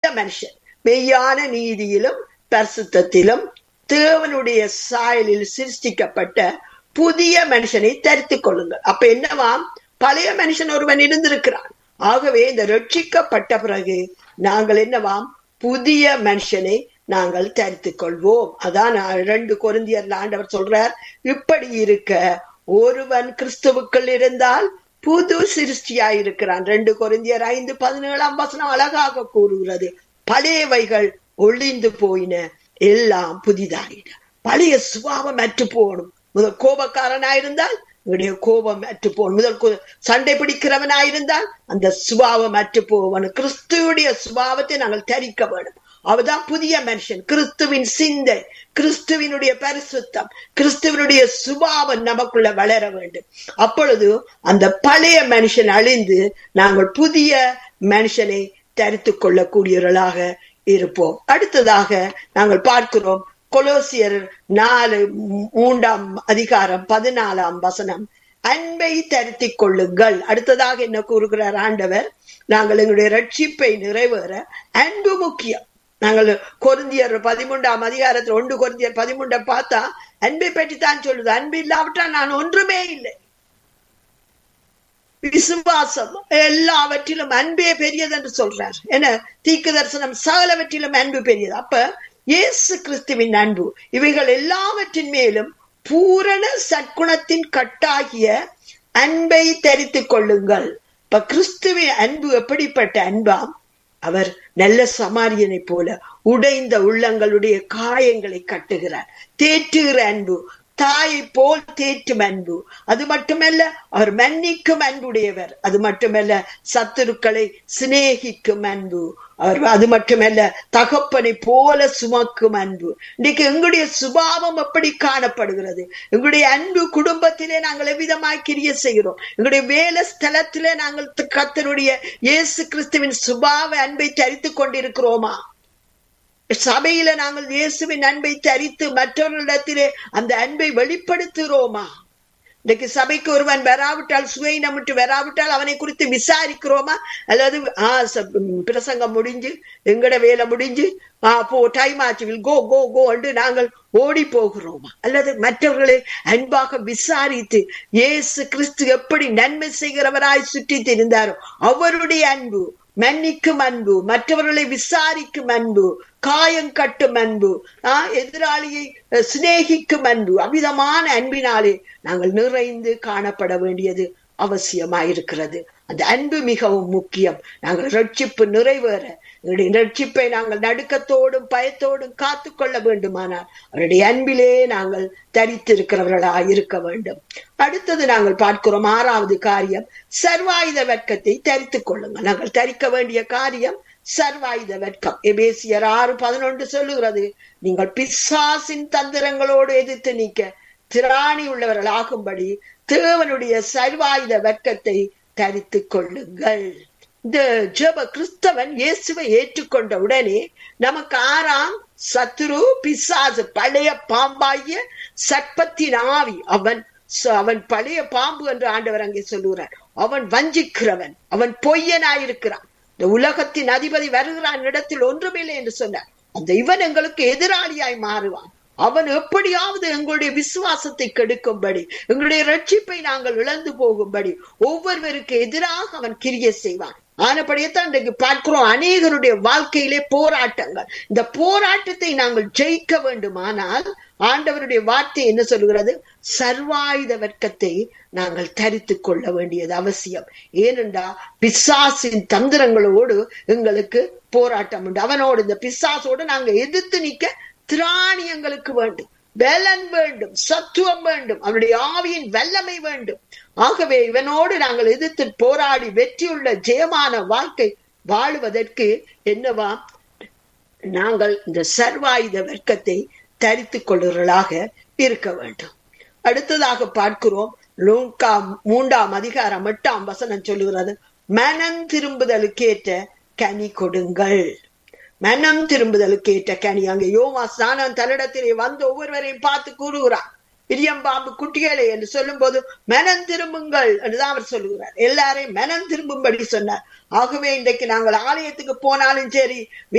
மனுஷன் மெய்யான நீதியிலும் பரிசுத்தத்திலும் தேவனுடைய சாயலில் சிருஷ்டிக்கப்பட்ட புதிய மனுஷனை தரித்துக் கொள்ளுங்கள் அப்ப என்னவாம் பழைய மனுஷன் ஒருவன் இருந்திருக்கிறான் ஆகவே இந்த ரட்சிக்கப்பட்ட பிறகு நாங்கள் என்னவாம் புதிய மனுஷனை நாங்கள் தரித்துக் கொள்வோம் அதான் ரெண்டு கொருந்தியர்ல ஆண்டவர் சொல்றார் இப்படி இருக்க ஒருவன் கிறிஸ்துவுக்குள் இருந்தால் புது சிருஷ்டியாய் இருக்கிறான் ரெண்டு கொரிந்தியர் ஐந்து பதினேழாம் வசனம் அழகாக கூறுகிறது பழையவைகள் ஒளிந்து போயின எல்லாம் புதிதாயின பழைய சுபாவம் அற்று போகணும் முதல் கோபக்காரனாயிருந்தால் இவனுடைய கோபம் அற்று போகணும் முதல் சண்டை பிடிக்கிறவனாயிருந்தால் அந்த சுபாவம் அற்று போவன் கிறிஸ்துவுடைய சுபாவத்தை நாங்கள் தரிக்க வேணும் அவதான் புதிய மனுஷன் கிறிஸ்துவின் சிந்தை கிறிஸ்துவினுடைய பரிசுத்தம் கிறிஸ்துவனுடைய சுபாவம் நமக்குள்ள வளர வேண்டும் அப்பொழுது அந்த பழைய மனுஷன் அழிந்து நாங்கள் புதிய மனுஷனை தரித்து கொள்ளக்கூடியவர்களாக இருப்போம் அடுத்ததாக நாங்கள் பார்க்கிறோம் கொலோசியர் நாலு மூன்றாம் அதிகாரம் பதினாலாம் வசனம் அன்பை தருத்திக் கொள்ளுங்கள் அடுத்ததாக என்ன கூறுகிறார் ஆண்டவர் நாங்கள் எங்களுடைய ரட்சிப்பை நிறைவேற அன்பு முக்கியம் நாங்கள் கொருந்தியர் பதிமூன்றாம் அதிகாரத்தில் ஒன்று கொருந்தியர் பதிமூன்றை பார்த்தா அன்பை பற்றி தான் சொல்லுது அன்பு இல்லாவிட்டால் நான் ஒன்றுமே இல்லை விசுவாசம் எல்லாவற்றிலும் அன்பே பெரியது என்று சொல்றார் என்ன தீக்கு தரிசனம் சகலவற்றிலும் அன்பு பெரியது அப்ப இயேசு கிறிஸ்துவின் அன்பு இவைகள் எல்லாவற்றின் மேலும் பூரண சற்குணத்தின் கட்டாகிய அன்பை தரித்துக் கொள்ளுங்கள் இப்ப கிறிஸ்துவின் அன்பு எப்படிப்பட்ட அன்பாம் அவர் நல்ல சமாரியனை போல உடைந்த உள்ளங்களுடைய காயங்களை கட்டுகிறார் தேற்றுகிற அன்பு தாயை போல் தேற்றும் அன்பு அது மட்டுமல்ல அவர் மன்னிக்கும் அன்புடையவர் அது மட்டுமல்ல சத்துருக்களை சிநேகிக்கும் அன்பு அவர் அது மட்டுமல்ல தகப்பனை போல சுமக்கும் அன்பு இன்னைக்கு எங்களுடைய சுபாவம் எப்படி காணப்படுகிறது எங்களுடைய அன்பு குடும்பத்திலே நாங்கள் எவ்விதமாய் கிரிய செய்கிறோம் எங்களுடைய வேலை ஸ்தலத்திலே நாங்கள் கத்தருடைய இயேசு கிறிஸ்துவின் சுபாவ அன்பை தரித்து கொண்டிருக்கிறோமா சபையில நாங்கள் இயேசுவின் அன்பை தரித்து மற்றவர்களிடத்திலே அந்த அன்பை வெளிப்படுத்துகிறோமா இன்னைக்கு சபைக்கு ஒருவன் வராவிட்டால் சுவை நம்மட்டு வராவிட்டால் அவனை குறித்து விசாரிக்கிறோமா அல்லது ஆஹ் பிரசங்கம் முடிஞ்சு எங்கட வேலை முடிஞ்சு ஆஹ் போ டைம் ஆச்சு வில் கோ கோ கோ என்று நாங்கள் ஓடி போகிறோமா அல்லது மற்றவர்களை அன்பாக விசாரித்து இயேசு கிறிஸ்து எப்படி நன்மை செய்கிறவராய் சுற்றி தெரிந்தாரோ அவருடைய அன்பு மன்னிக்கும் அன்பு மற்றவர்களை விசாரிக்கும் அன்பு காயம் கட்டும் அன்பு எதிராளியை சிநேகிக்கும் அன்பு அவிதமான அன்பினாலே நாங்கள் நிறைந்து காணப்பட வேண்டியது அவசியமாயிருக்கிறது அந்த அன்பு மிகவும் முக்கியம் நாங்கள் ரட்சிப்பு நிறைவேற எங்களுடைய ரட்சிப்பை நாங்கள் நடுக்கத்தோடும் பயத்தோடும் காத்து கொள்ள வேண்டுமானால் அவருடைய அன்பிலே நாங்கள் தரித்திருக்கிறவர்களா இருக்க வேண்டும் அடுத்தது நாங்கள் பார்க்கிறோம் ஆறாவது காரியம் சர்வாயுத வர்க்கத்தை தரித்துக் கொள்ளுங்கள் நாங்கள் தரிக்க வேண்டிய காரியம் சர்வாயுத வர்க்கம் எபேசியர் ஆறு பதினொன்று சொல்லுகிறது நீங்கள் பிசாசின் தந்திரங்களோடு எதிர்த்து நீக்க திராணி உள்ளவர்கள் ஆகும்படி தேவனுடைய சர்வாயுத வர்க்கத்தை தரித்துக் கொள்ளுங்கள் இந்த ஜப கிறிஸ்தவன் இயேசுவை ஏற்றுக்கொண்ட உடனே நமக்கு ஆறாம் சத்துரு பிசாசு பழைய பாம்பாகிய சர்ப்பத்தின் ஆவி அவன் அவன் பழைய பாம்பு என்று ஆண்டவர் அங்கே சொல்லுகிறார் அவன் வஞ்சிக்கிறவன் அவன் பொய்யனாயிருக்கிறான் இந்த உலகத்தின் அதிபதி வருகிறான் இடத்தில் ஒன்றுமில்லை என்று சொன்னார் அந்த இவன் எங்களுக்கு எதிராளியாய் மாறுவான் அவன் எப்படியாவது எங்களுடைய விசுவாசத்தை கெடுக்கும்படி எங்களுடைய ரட்சிப்பை நாங்கள் இழந்து போகும்படி ஒவ்வொருவருக்கு எதிராக அவன் கிரிய செய்வான் ஆனப்படியத்தான் இன்றைக்கு பார்க்கிறோம் அநேகருடைய வாழ்க்கையிலே போராட்டங்கள் இந்த போராட்டத்தை நாங்கள் ஜெயிக்க வேண்டுமானால் ஆண்டவருடைய வார்த்தை என்ன சொல்லுகிறது சர்வாயுத வர்க்கத்தை நாங்கள் தரித்து கொள்ள வேண்டியது அவசியம் ஏனென்றா பிசாசின் தந்திரங்களோடு எங்களுக்கு போராட்டம் உண்டு அவனோடு இந்த பிசாசோடு நாங்க எதிர்த்து நிக்க திராணி எங்களுக்கு வேண்டும் பலன் வேண்டும் சத்துவம் வேண்டும் அவனுடைய ஆவியின் வல்லமை வேண்டும் ஆகவே இவனோடு நாங்கள் எதிர்த்து போராடி வெற்றியுள்ள ஜெயமான வாழ்க்கை வாழுவதற்கு என்னவா நாங்கள் இந்த சர்வாயுத வர்க்கத்தை தரித்துக் கொள்ளுவர்களாக இருக்க வேண்டும் அடுத்ததாக பார்க்கிறோம் லூங்கா மூன்றாம் அதிகாரம் எட்டாம் வசனம் சொல்லுகிறது மனம் திரும்புதலுக்கேற்ற கனி கொடுங்கள் மனம் திரும்புதலுக்கு ஏற்ற கனி அங்கே யோமா ஸ்நானம் தன்னிடத்திலே வந்து ஒவ்வொருவரையும் பார்த்து கூறுகிறார் பிரியம்பாம்பு குட்டிகளே என்று சொல்லும் போது மனம் திரும்புங்கள் என்றுதான் அவர் சொல்லுகிறார் எல்லாரையும் மனம் திரும்பும்படி சொன்னார் ஆகவே இன்றைக்கு நாங்கள் ஆலயத்துக்கு போனாலும் சரி